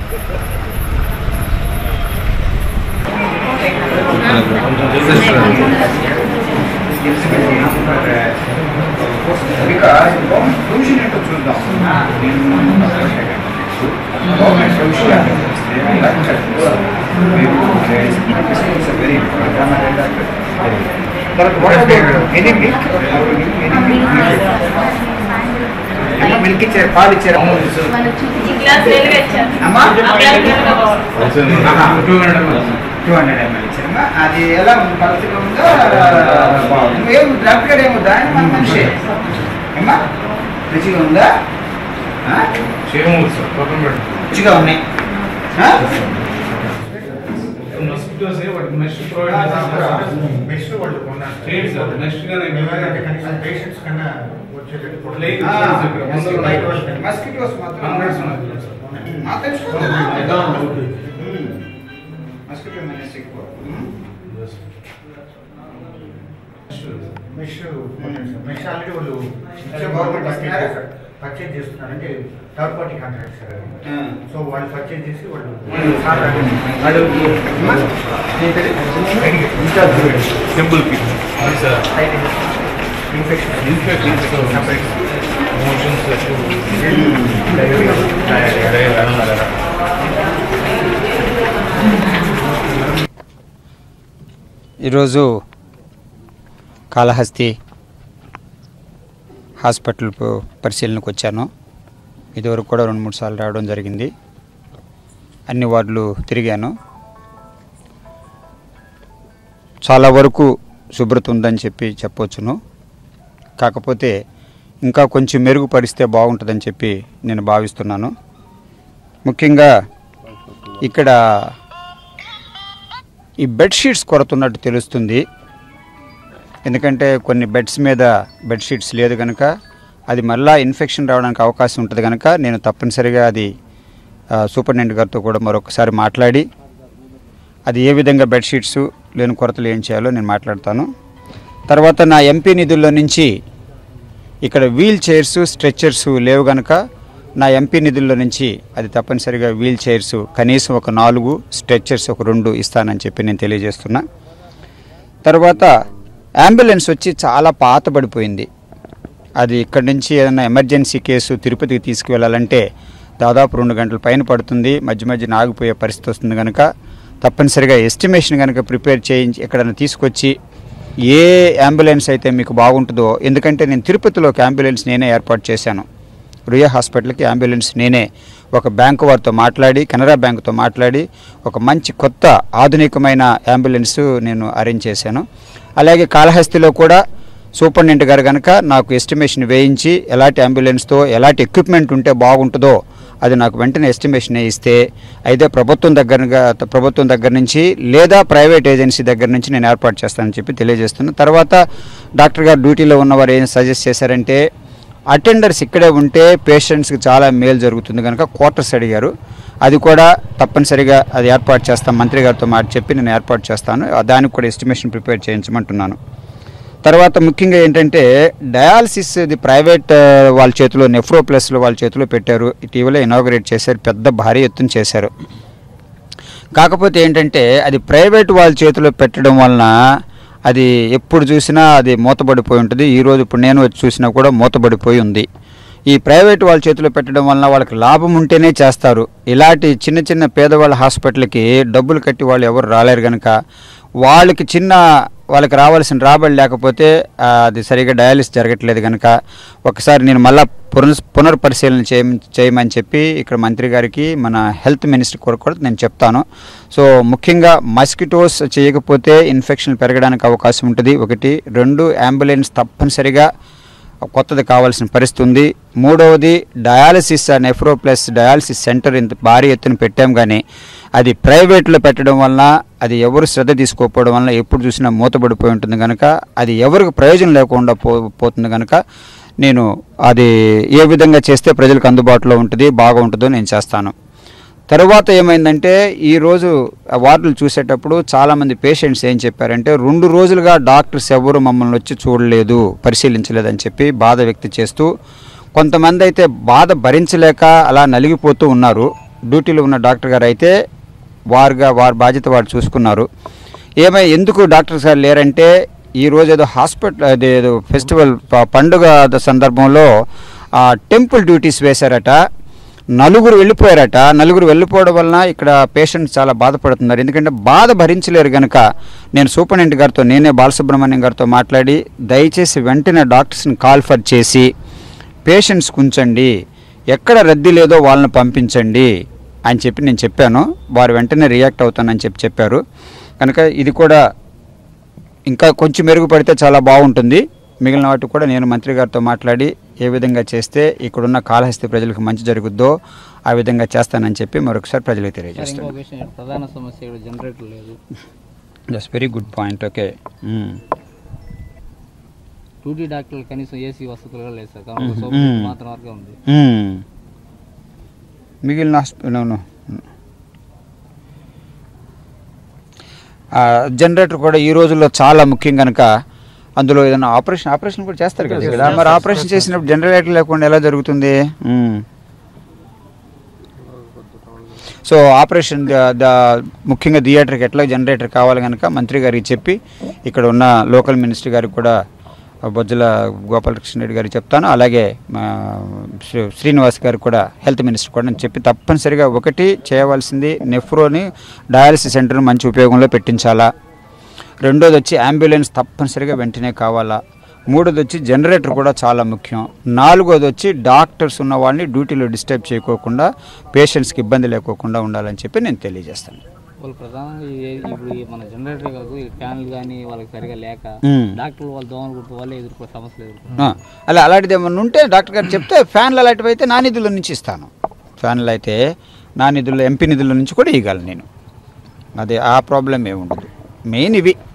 Because government provision ఏంటో చూద్దాం government provision very తర్వాత what about any milk? Any milk? అమ్మ మిల్క్ ఇచ్చారు పాలు ఇచ్చారు అమ్మా టూ హండ్రెడ్ ఎంఎల్ ఇచ్చారమ్మా అది ఎలా ఉంది పద్ధతిగా ఉందా బాగుంది ఏం డాక్టర్ గారు ఏముందా ఆయన మన మనిషి అమ్మా రుచిగా ఉందా ఆ? రుచిగా ఉన్నాయి ఆ? మెష్ వాళ్ళు కొన్నారు పేషెంట్స్ కన్నా వచ్చేటట్టు Late. ఆ, వందలు ఉన్నాయి. మస్కిటోస్ మాత్రం Hundreds మా ఉన్నాయి. తెలుసు కదా. ఉమ్. మస్కిటో మెనస్ ఎక్కువ ఉమ్. మెష్ మెష్ ఆల్రెడీ వాళ్ళు అదే గవర్నమెంట్ ఇస్తున్నారా? పర్చేజ్ చేస్తున్నారు అంటే థర్డ్ పార్టీ కాంట్రాక్ట్ సార్ అది. ఆ. సో వాళ్ళు పర్చేజ్ చేసి వాళ్ళు అమ్మా, నీ పేరు? సింపుల్ కి ఇన్ఫెక్షన్ ఈరోజు కాళహస్తి హాస్పిటల్ పు- పరిశీలనకు వచ్చాను ఇదివరకు కూడా రెండు మూడు సార్లు రావడం జరిగింది అన్ని వార్డులు తిరిగాను చాలా వరకు శుభ్రత ఉందని చెప్పి చెప్పవచ్చును కాకపోతే ఇంకా కొంచెం మెరుగుపరిస్తే బాగుంటుందని చెప్పి నేను భావిస్తున్నాను ముఖ్యంగా ఇక్కడ ఈ బెడ్షీట్స్ కొరత ఉన్నట్టు తెలుస్తుంది ఎందుకంటే కొన్ని బెడ్స్ మీద బెడ్షీట్స్ లేదు కనుక అది మళ్ళా ఇన్ఫెక్షన్ రావడానికి అవకాశం ఉంటుంది కనుక నేను తప్పనిసరిగా అది ఆ, సూపరింటెండెంట్ గారితో కూడా మరొకసారి మాట్లాడి అది ఏ విధంగా బెడ్షీట్స్ లేని కొరతలు ఏం చేయాలో నేను మాట్లాడతాను తర్వాత నా ఎంపీ నిధుల్లో నుంచి ఇక్కడ వీల్ చైర్స్ స్ట్రెచ్చర్స్ లేవు కనుక నా ఎంపీ నిధుల్లో నుంచి అది తప్పనిసరిగా వీల్ చైర్స్ కనీసం ఒక నాలుగు స్ట్రెచ్చర్స్ ఒక రెండు ఇస్తానని చెప్పి నేను తెలియజేస్తున్నా తర్వాత అంబులెన్స్ వచ్చి చాలా పాతబడిపోయింది అది ఇక్కడి నుంచి ఏదైనా ఎమర్జెన్సీ కేసు తిరుపతికి తీసుకువెళ్ళాలంటే దాదాపు రెండు గంటల పైన పడుతుంది మధ్య మధ్యన ఆగిపోయే పరిస్థితి వస్తుంది కనుక తప్పనిసరిగా ఎస్టిమేషన్ కనుక ప్రిపేర్ చేయించి ఎక్కడైనా తీసుకొచ్చి ఏ అంబులెన్స్ అయితే మీకు బాగుంటుందో ఎందుకంటే నేను తిరుపతిలో ఒక అంబులెన్స్ నేనే ఏర్పాటు చేశాను రుయా హాస్పిటల్కి అంబులెన్స్ నేనే ఒక బ్యాంకు వారితో మాట్లాడి కెనరా బ్యాంకుతో మాట్లాడి ఒక మంచి కొత్త ఆధునికమైన అంబులెన్స్ నేను అరేంజ్ చేశాను అలాగే కాళహస్తిలో కూడా సూపరింటెండెంట్ గారు కనుక నాకు ఎస్టిమేషన్ వేయించి ఎలాంటి అంబులెన్స్తో ఎలాంటి ఎక్విప్మెంట్ ఉంటే బాగుంటుందో అది నాకు వెంటనే ఎస్టిమేషన్ ఇస్తే అయితే ప్రభుత్వం దగ్గరగా ప్రభుత్వం దగ్గర నుంచి లేదా ప్రైవేట్ ఏజెన్సీ దగ్గర నుంచి నేను ఏర్పాటు చేస్తానని చెప్పి తెలియజేస్తున్నాను తర్వాత డాక్టర్ గారు డ్యూటీలో ఉన్నవారు ఏం సజెస్ట్ చేశారంటే అటెండర్స్ ఇక్కడే ఉంటే పేషెంట్స్కి చాలా మేలు జరుగుతుంది కనుక క్వార్టర్స్ అడిగారు అది కూడా తప్పనిసరిగా అది ఏర్పాటు చేస్తాం మంత్రి గారితో మాట చెప్పి నేను ఏర్పాటు చేస్తాను ఆ దానికి కూడా ఎస్టిమేషన్ ప్రిపేర్ చేయించమంటున్నాను తర్వాత ముఖ్యంగా ఏంటంటే డయాలసిస్ ఇది ప్రైవేట్ ఆ, వాళ్ళ చేతిలో నెఫ్రో ప్లస్లో వాళ్ళ చేతిలో పెట్టారు ఇటీవల ఇనాగరేట్ చేశారు పెద్ద భారీ ఎత్తున చేశారు కాకపోతే ఏంటంటే అది ప్రైవేట్ వాళ్ళ చేతిలో పెట్టడం వలన అది ఎప్పుడు చూసినా అది మూతబడిపోయి ఉంటుంది ఈరోజు ఇప్పుడు నేను వచ్చి చూసినా కూడా మూతబడిపోయి ఉంది ఈ ప్రైవేట్ వాళ్ళ చేతిలో పెట్టడం వలన వాళ్ళకి లాభం ఉంటేనే చేస్తారు ఇలాంటి చిన్న చిన్న పేదవాళ్ళ హాస్పిటల్కి డబ్బులు కట్టి వాళ్ళు ఎవరు రాలేరు కనుక వాళ్ళకి చిన్న వాళ్ళకి రావాల్సిన రాబడి లేకపోతే ఆ, అది సరిగా డయాలిసిస్ జరగట్లేదు కనుక ఒకసారి నేను మళ్ళా పునర్ పునర్పరిశీలన చేయ చేయమని చెప్పి ఇక్కడ మంత్రి గారికి మన హెల్త్ మినిస్టర్ కొరకు కూడా నేను చెప్తాను సో ముఖ్యంగా మస్కిటోస్ చేయకపోతే ఇన్ఫెక్షన్ పెరగడానికి అవకాశం ఉంటుంది ఒకటి రెండు అంబులెన్స్ తప్పనిసరిగా కొత్తది కావాల్సిన పరిస్థితి ఉంది మూడవది dialysis nephro plus dialysis centre ఇంత భారీ ఎత్తున పెట్టాం కానీ అది ప్రైవేట్లో పెట్టడం వలన అది ఎవరు శ్రద్ధ తీసుకోకపోవడం వలన ఎప్పుడు చూసినా మూతపడిపోయి ఉంటుంది కనుక అది ఎవరికి ప్రయోజనం లేకుండా పో పోతుంది కనుక నేను అది ఏ విధంగా చేస్తే ప్రజలకు అందుబాటులో ఉంటుంది బాగా ఉంటుందో నేను చేస్తాను తరువాత ఏమైందంటే ఈరోజు ఆ వార్డులు చూసేటప్పుడు చాలామంది పేషెంట్స్ ఏం చెప్పారంటే రెండు రోజులుగా డాక్టర్స్ ఎవరు మమ్మల్ని వచ్చి చూడలేదు పరిశీలించలేదని చెప్పి బాధ వ్యక్తి చేస్తూ కొంతమంది అయితే బాధ భరించలేక అలా నలిగిపోతూ ఉన్నారు డ్యూటీలో ఉన్న డాక్టర్ గారు అయితే వారుగా వారి బాధ్యత వారు చూసుకున్నారు ఏమై ఎందుకు డాక్టర్ సార్ లేరంటే ఈ రోజు ఏదో హాస్పిటల్ అదేదో ఫెస్టివల్ ప- పండుగ సందర్భంలో ఆ, టెంపుల్ డ్యూటీస్ వేశారట నలుగురు వెళ్ళిపోయారట నలుగురు వెళ్ళిపోవడం వలన ఇక్కడ పేషెంట్స్ చాలా బాధపడుతున్నారు ఎందుకంటే బాధ భరించలేరు కనుక నేను సూపరింటెండెంట్ గారితో నేనే బాలసుబ్రహ్మణ్యం గారితో మాట్లాడి దయచేసి వెంటనే డాక్టర్స్ని కాల్ఫర్ చేసి పేషెంట్స్ ఉంచండి ఎక్కడ రద్దీ లేదో వాళ్ళని పంపించండి అని చెప్పి నేను చెప్పాను వారు వెంటనే రియాక్ట్ అవుతానని చెప్పి చెప్పారు కనుక ఇది కూడా ఇంకా కొంచెం మెరుగుపడితే చాలా బాగుంటుంది మిగిలిన వాటి కూడా నేను మంత్రి గారితో మాట్లాడి ఏ విధంగా చేస్తే ఇక్కడున్న కాళహస్తి ప్రజలకు మంచి జరుగుద్దో ఆ విధంగా చేస్తానని చెప్పి మరొకసారి ప్రజలకు సార్ ఇంకో తెలియజేస్తాను విషయం ప్రధాన సమస్య ఇక్కడ జనరేటర్ లేదు that's very good point okay టూటీ డాక్టర్లు కనీసం ఏసీ వసతులు కూడా లేదు సార్ కాబట్టి మ్మ్. సౌకర్యం మ్మ్. మాత్రం వరకే ఉంది మిగిలిన హాస్పిటల్ జనరేటర్ కూడా ఈ రోజుల్లో చాలా ముఖ్యం కనుక అందులో ఏదైనా ఆపరేషన్ ఆపరేషన్ కూడా చేస్తారు కదా ఇక్కడ మరి ఆపరేషన్ చేసినప్పుడు జనరేటర్ లేకుండా ఎలా జరుగుతుంది మ్మ్. సో ఆపరేషన్ ద- ద- ముఖ్యంగా థియేటర్కి ఎట్లా జనరేటర్ కావాలి కనుక మంత్రి గారికి చెప్పి ఇక్కడ ఉన్న లోకల్ మినిస్టర్ గారికి కూడా బొజ్జల గోపాలకృష్ణ రెడ్డి గారికి చెప్తాను అలాగే మా శ్రీ- శ్రీనివాస్ గారికి కూడా హెల్త్ మినిస్టర్ కూడా నేను చెప్పి తప్పనిసరిగా ఒకటి చేయవలసింది నెఫ్రోని డయాలసిస్ సెంటర్ని మంచి ఉపయోగంలో పెట్టించాలా రెండోది వచ్చి అంబులెన్స్ తప్పనిసరిగా వెంటనే కావాలా మూడోది వచ్చి జనరేటర్ కూడా చాలా ముఖ్యం నాలుగోది వచ్చి డాక్టర్స్ ఉన్న వాళ్ళని డ్యూటీలో డిస్టర్బ్ చేయకోకుండా పేషెంట్స్కి ఇబ్బంది లేకోకుండా ఉండాలని చెప్పి నేను తెలియజేస్తాను వాళ్ళు ప్రధానంగా ఈ- ఇప్పుడు ఈ మన జనరేటర్ కాదు ఈ ఫ్యాన్లు కానీ వాళ్ళకి సరిగా లేక మ్మ్. డాక్టర్లు వాళ్ళు దోమలు కుట్టు వాళ్ళే ఎదుర్కో సమస్యలు ఎదుర్కొంటారు ఆ, అలా అలాంటిది ఏమన్నా ఉంటే డాక్టర్ గారు చెప్తే ఫ్యాన్లు అలాంటివి అయితే నా నిధుల నుంచి ఇస్తాను ఫ్యాన్లు అయితే నా నిధుల్లో ఎంపీ నిధుల నుంచి కూడా ఇవ్వగలను నేను అదే ఆ ప్రాబ్లం ఏమి ఉండదు మెయిన్ ఇవి